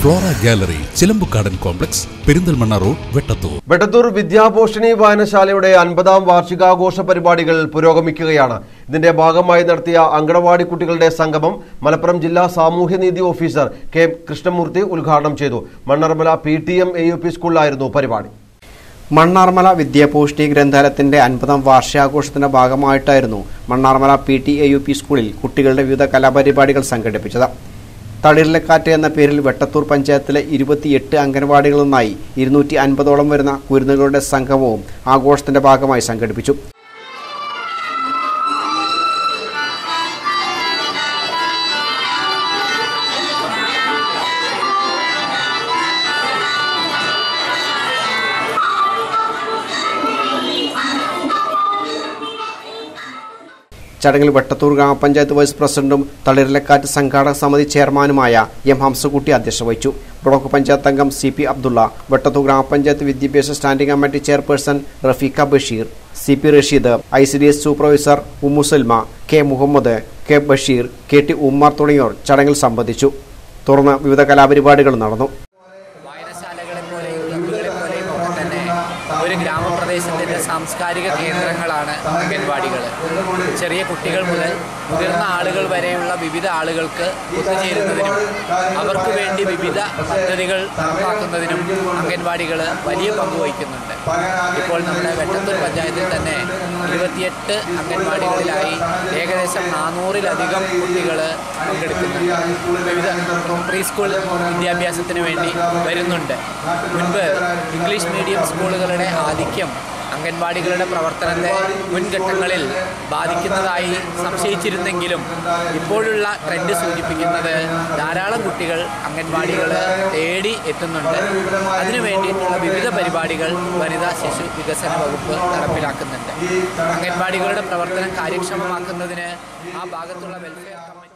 Flora gallery Chilambukkadan complex Perinthalmanna road Vettathur Vettathur Vidyaposhini വായനശാലയുടെ അൻപതാം വാർഷികാഘോഷ പരിപാടികൾ പുരോഗമിക്കുകയാണ് ഇതിന്റെ ഭാഗമായി നടത്തിയ അങ്കണവാടി കുട്ടികളുടെ സംഗമം മലപ്പുറം ജില്ലാ സാമൂഹ്യനീതി ഓഫീസർ കെ കൃഷ്ണമൂർത്തി ഉദ്ഘാടനം ചെയ്തു Mannarmala P T M A U P സ്കൂളിലായിരുന്നു പരിപാടി മണ്ണാർമല വിദ്യാഭൂഷണി ഗ്രന്ഥാലയത്തിന്റെ അൻപതാം വാർഷികാഘോഷത്തിന്റെ ഭാഗമായിട്ടായിരുന്നു Mannarmala P T A U P സ്കൂളിൽ കുട്ടികളുടെ വിവിധ കലാപരിപാടികൾ സംഘടിപ്പിച്ചത് തളിരിലക്കാറ്റ് എന്ന പേരിൽ വെട്ടത്തൂർ പഞ്ചായത്തിലെ ഇരുപത്തിയെട്ട് അംഗൻവാടികളിൽ നിന്നായി ഇരുന്നൂറ്റി അൻപതോളം വരുന്ന കുരുന്നുകളുടെ സംഗമവും ആഘോഷത്തിന്റെ ഭാഗമായി സംഘടിപ്പിച്ചു ചടങ്ങിൽ വെട്ടത്തൂർ ഗ്രാമപഞ്ചായത്ത് വൈസ് പ്രസിഡന്റും തളിരിലക്കാറ്റ് സംഘാടക സമിതി ചെയർമാനുമായ എം ഹംസക്കുട്ടി അധ്യക്ഷത വഹിച്ചു ബ്ലോക്ക് പഞ്ചായത്ത് അംഗം സി പി അബ്ദുള്ള വെട്ടത്തൂർ ഗ്രാമപഞ്ചായത്ത് വിദ്യാഭ്യാസ standing committee chairperson Rafeeqa Basheer C P Rasheed I C D S supervisor Ummusalma K Muhammad K Basheer K T Ummar തുടങ്ങിയവർ ചടങ്ങിൽ സംബന്ധിച്ചു തുടർന്ന് വിവിധ കലാപരിപാടികൾ നടന്നു വായനശാലകളെ പോലെയും ക്ലബ്ബുകളെ പോലെയും ഒക്കെ തന്നെ ഒരു ഗ്രാമപ്രദേശത്തിൻ്റെ സാംസ്കാരിക കേന്ദ്രങ്ങളാണ് അംഗൻവാടികൾ ചെറിയ കുട്ടികൾ മുതൽ മുതിർന്ന ആളുകൾ വരെയുള്ള വിവിധ ആളുകൾക്ക് ഒത്തുചേരുന്നതിനും അവർക്ക് വേണ്ടി വിവിധ പദ്ധതികൾ നടപ്പാക്കുന്നതിനും അംഗൻവാടികൾ വലിയ പങ്ക് വഹിക്കുന്നുണ്ട് ഇപ്പോൾ നമ്മുടെ വെട്ടത്തൂർ പഞ്ചായത്തിൽ തന്നെ ഇരുപത്തിയെട്ട് അംഗൻവാടികളിലായി ഏകദേശം നാനൂറിലധികം കുട്ടികൾ പങ്കെടുക്കുന്നുണ്ട് വിവിധ പ്രീ സ്കൂൾ വിദ്യാഭ്യാസത്തിന് വേണ്ടി വരുന്നുണ്ട് മുൻപ് ഇംഗ്ലീഷ് മീഡിയം സ്കൂളുകളുടെ ആധിക്യം അംഗൻവാടികളുടെ പ്രവർത്തനത്തെ മുൻഘട്ടങ്ങളിൽ ബാധിക്കുന്നതായി സംശയിച്ചിരുന്നെങ്കിലും ഇപ്പോഴുള്ള ട്രെൻഡ് സൂചിപ്പിക്കുന്നത് ധാരാളം കുട്ടികൾ അംഗൻവാടികൾ തേടി എത്തുന്നുണ്ട് അതിനു വേണ്ടിയിട്ടുള്ള വിവിധ പരിപാടികൾ വനിതാ ശിശു വികസന വകുപ്പ് നടപ്പിലാക്കുന്നുണ്ട് അംഗൻവാടികളുടെ പ്രവർത്തനം കാര്യക്ഷമമാക്കുന്നതിന് ആ ഭാഗത്തുള്ള വെൽഫെയർ കമ്മിറ്റി